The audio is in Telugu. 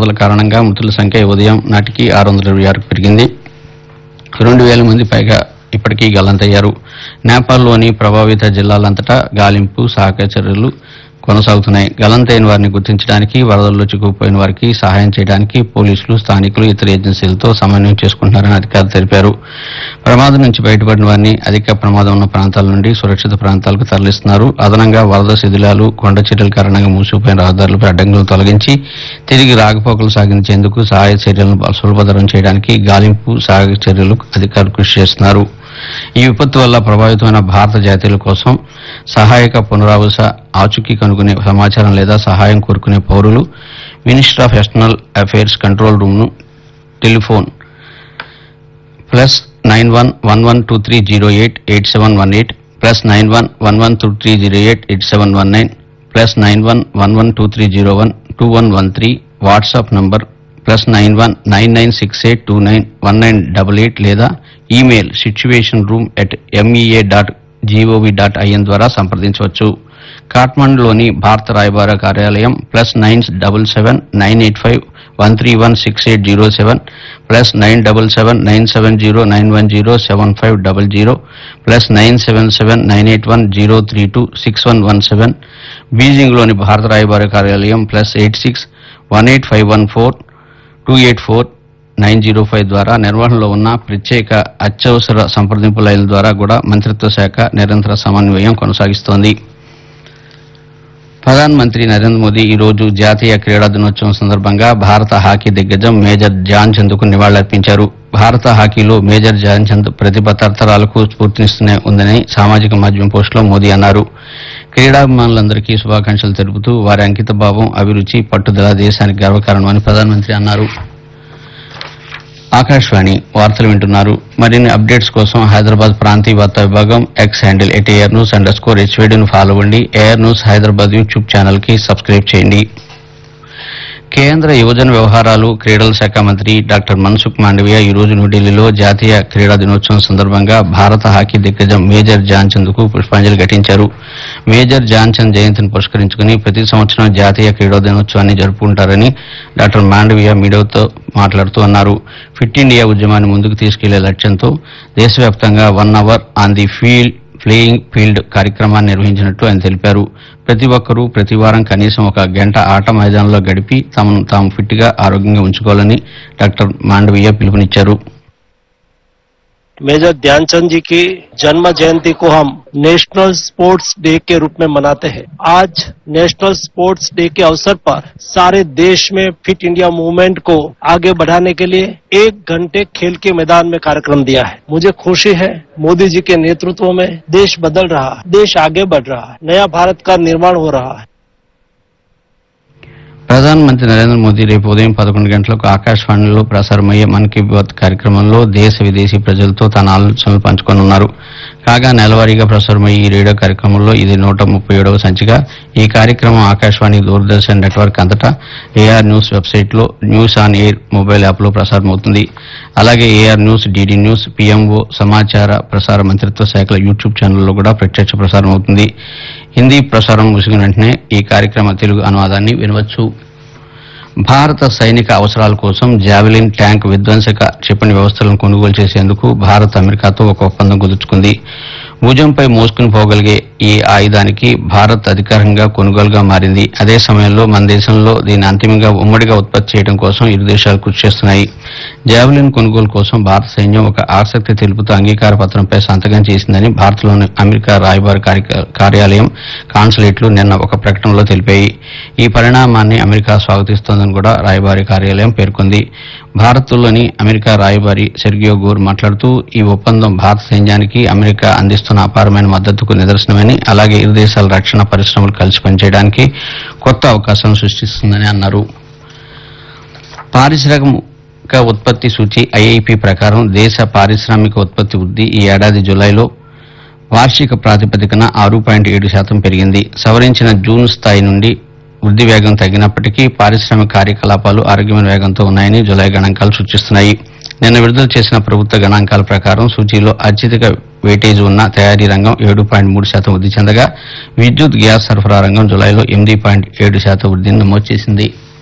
వరదల కారణంగా మృతుల సంఖ్య ఉదయం నాటికి ఆరు వందల ఇరవై ఆరుకు పెరిగింది రెండు వేల మంది పైగా ఇప్పటికీ గల్లంతయ్యారు నేపాల్లోని ప్రభావిత జిల్లాలంతటా గాలింపు సహాయక చర్యలు కొనసాగుతున్నాయి గల్లంతైన వారిని గుర్తించడానికి వరదల్లో చిక్కుకుపోయిన వారికి సహాయం చేయడానికి పోలీసులు స్థానికులు ఇతర ఏజెన్సీలతో సమన్వయం చేసుకుంటున్నారని అధికారులు తెలిపారు ప్రమాదం నుంచి బయటపడిన వారిని అధిక ప్రమాదం ఉన్న ప్రాంతాల నుండి సురక్షిత ప్రాంతాలకు తరలిస్తున్నారు అదనంగా వరద శిథిలాలు కొండ చర్యల కారణంగా మూసిపోయిన రహదారులపై అడ్డంకులు తొలగించి తిరిగి రాకపోకలు సాగించేందుకు సహాయ చర్యలను సులభతరం చేయడానికి గాలింపు సహాయక చర్యలు అధికారులు కృషి చేస్తున్నారు ఈ విపత్తు వల్ల ప్రభావితమైన భారత జాతీయుల కోసం సహాయక పునరావాస ఆచూకీ కనుగొనే సమాచారం లేదా సహాయం కోరుకునే పౌరులు minister of external affairs control room ను telephone plus nine one one one two three zero eight eight seven one eight plus nine one one one two three zero eight eight seven one nine plus nine one one one two three zero one two one one three WhatsApp number plus nine one nine nine six eight two nine one nine double eight లేదా email situation room at MEA dot GOV dot IN ద్వారా సంప్రదించవచ్చు కాఠ్మండులోని భారత రాయబార కార్యాలయం plus nine double seven nine eight five one three one six eight zero seven plus nine double seven nine seven zero nine one zero seven five double zero plus nine seven seven nine eight one zero three two six one one seven బీజింగ్లోని భారత రాయబార కార్యాలయం plus eight six one eight five one four two eight four nine zero five ద్వారా నిర్వహణలో ఉన్న ప్రత్యేక అత్యవసర సంప్రదింపు లైన్ల ద్వారా కూడా మంత్రిత్వ శాఖ నిరంతర సమన్వయం కొనసాగిస్తోంది ప్రధానమంత్రి నరేంద్ర మోదీ ఈ రోజు జాతీయ క్రీడా దినోత్సవం సందర్భంగా భారత హాకీ దిగ్గజం మేజర్ ధ్యాన్ చంద్కు నివాళులర్పించారు భారత హాకీలో మేజర్ ధ్యాన్ చంద్ ప్రతిభ తరతరాలకు స్ఫూర్తినిస్తూనే ఉందని సామాజిక మాధ్యమం పోస్టులో మోదీ అన్నారు క్రీడాభిమానులందరికీ శుభాకాంక్షలు తెలుపుతూ వారి అంకిత భావం అభిరుచి పట్టుదల దేశానికి గర్వకారణమని ప్రధానమంత్రి అన్నారు ఆకాశవాణి వార్తలు వింటున్నారు మరిన్ని అప్డేట్స్ కోసం హైదరాబాద్ ప్రాంతీయ వార్తా విభాగం X handle at air news underscore హెచ్వేడిను ఫాలో అవ్వండి air news Hyderabad YouTube channel కి సబ్స్క్రైబ్ చేయండి కేంద్ర యువజన వ్యవహారాలు క్రీడల శాఖ మంత్రి డాక్టర్ మన్సుఖ్ మాండవియా ఈ రోజు న్యూఢిల్లీలో జాతీయ క్రీడా దినోత్సవం సందర్భంగా భారత హాకీ దిగ్గజం మేజర్ ధ్యాన్ చంద్ కు పుష్పాంజలి ఘటించారు మేజర్ ధ్యాన్ చంద్ జయంతిని పురస్కరించుకుని ప్రతి సంవత్సరం జాతీయ క్రీడా దినోత్సవాన్ని జరుపుకుంటారని డాక్టర్ మాండవియా మీడియాతో మాట్లాడుతూ అన్నారు ఫిట్ ఇండియా ఉద్యమాన్ని ముందుకు తీసుకెళ్లే లక్ష్యంతో దేశవ్యాప్తంగా one hour on the field playing field కార్యక్రమాన్ని నిర్వహించినట్లు ఆయన తెలిపారు ప్రతి ఒక్కరూ ప్రతి వారం కనీసం ఒక గంట ఆట మైదానంలో గడిపి తమను తాము ఫిట్ గా ఆరోగ్యంగా ఉంచుకోవాలని డాక్టర్ మాండవీయ పిలుపునిచ్చారు मेजर ध्यानचंद जी की जन्म जयंती को हम नेशनल स्पोर्ट्स डे के रूप में मनाते हैं आज नेशनल स्पोर्ट्स डे के अवसर पर सारे देश में फिट इंडिया मूवमेंट को आगे बढ़ाने के लिए एक घंटे खेल के मैदान में कार्यक्रम दिया है मुझे खुशी है मोदी जी के नेतृत्व में देश बदल रहा है देश आगे बढ़ रहा है नया भारत का निर्माण हो रहा है ప్రధానమంత్రి నరేంద్ర మోదీ రేపు ఉదయం పదకొండు గంటలకు ఆకాశవాణిలో ప్రసారమయ్యే మన్ కీ బాత్ కార్యక్రమంలో దేశ విదేశీ ప్రజలతో తన ఆలోచనలు పంచుకోనున్నారు కాగా నెలవారీగా ప్రసారమయ్యే ఈ రేడియో కార్యక్రమంలో ఇది నూట ముప్పై ఏడవ సంచిక ఈ కార్యక్రమం ఆకాశవాణి దూరదర్శన్ నెట్వర్క్ అంతటా ఏఆర్ న్యూస్ వెబ్సైట్ లో news on air mobile app లో ప్రసారమవుతుంది అలాగే AIR news DD news PMO సమాచార ప్రసార మంత్రిత్వ శాఖల యూట్యూబ్ ఛానల్లో కూడా ప్రత్యక్ష ప్రసారం అవుతుంది హిందీ ప్రసారం ముగిసిన వెంటనే ఈ కార్యక్రమ తెలుగు అనువాదాన్ని వినవచ్చు భారత సైనిక అవసరాల కోసం జావెలిన్ ట్యాంక్ విధ్వంసక క్షిపణి వ్యవస్థలను కొనుగోలు చేసేందుకు భారత్ అమెరికాతో ఒక ఒప్పందం కుదుర్చుకుంది భుజంపై మోసుకుని పోగలిగే ఈ ఆయుధానికి భారత్ అధికారికంగా కొనుగోలుగా మారింది అదే సమయంలో మన దేశంలో దీన్ని అంతిమంగా ఉమ్మడిగా ఉత్పత్తి చేయడం కోసం ఇరు దేశాలు కృషి చేస్తున్నాయి జావెలిన్ కొనుగోలు కోసం భారత సైన్యం ఒక ఆసక్తి తెలుపుతూ అంగీకార పత్రంపై సంతకం చేసిందని భారత్లోని అమెరికా రాయబార కార్య- కార్యాలయం కాన్సులేట్లు నిన్న ఒక ప్రకటనలో తెలిపాయి ఈ పరిణామాన్ని అమెరికా స్వాగతిస్తోందని కూడా రాయబారి కార్యాలయం పేర్కొంది భారత్లోని అమెరికా రాయబారి సెర్గియో గోర్ మాట్లాడుతూ ఈ ఒప్పందం భారత సైన్యానికి అమెరికా అందిస్తున్న అపారమైన మద్దతుకు నిదర్శనమని అలాగే ఇరు దేశాల రక్షణ పరిశ్రమలు కలిసి పనిచేయడానికి కొత్త అవకాశాలను సృష్టిస్తుందని అన్నారు పారిశ్రామిక ఉత్పత్తి సూచి ఐఐపి ప్రకారం దేశ పారిశ్రామిక ఉత్పత్తి వృద్ధి ఈ ఏడాది జులైలో వార్షిక ప్రాతిపదికన ఆరు పాయింట్ ఏడు శాతం పెరిగింది సవరించిన జూన్ స్థాయి నుండి వృద్ధి వేగం తగ్గినప్పటికీ పారిశ్రామిక కార్యకలాపాలు ఆరోగ్యమైన వేగంతో ఉన్నాయని జులై గణాంకాలు సూచిస్తున్నాయి నిన్న విడుదల చేసిన ప్రభుత్వ గణాంకాల ప్రకారం సూచీలో అత్యధిక వెయిటేజ్ ఉన్న తయారీ రంగం ఏడు పాయింట్ మూడు శాతం వృద్ధి చెందగా విద్యుత్ గ్యాస్ సరఫరా రంగం జులైలో ఎనిమిది పాయింట్ ఏడు శాతం వృద్ధిని నమోదు చేసింది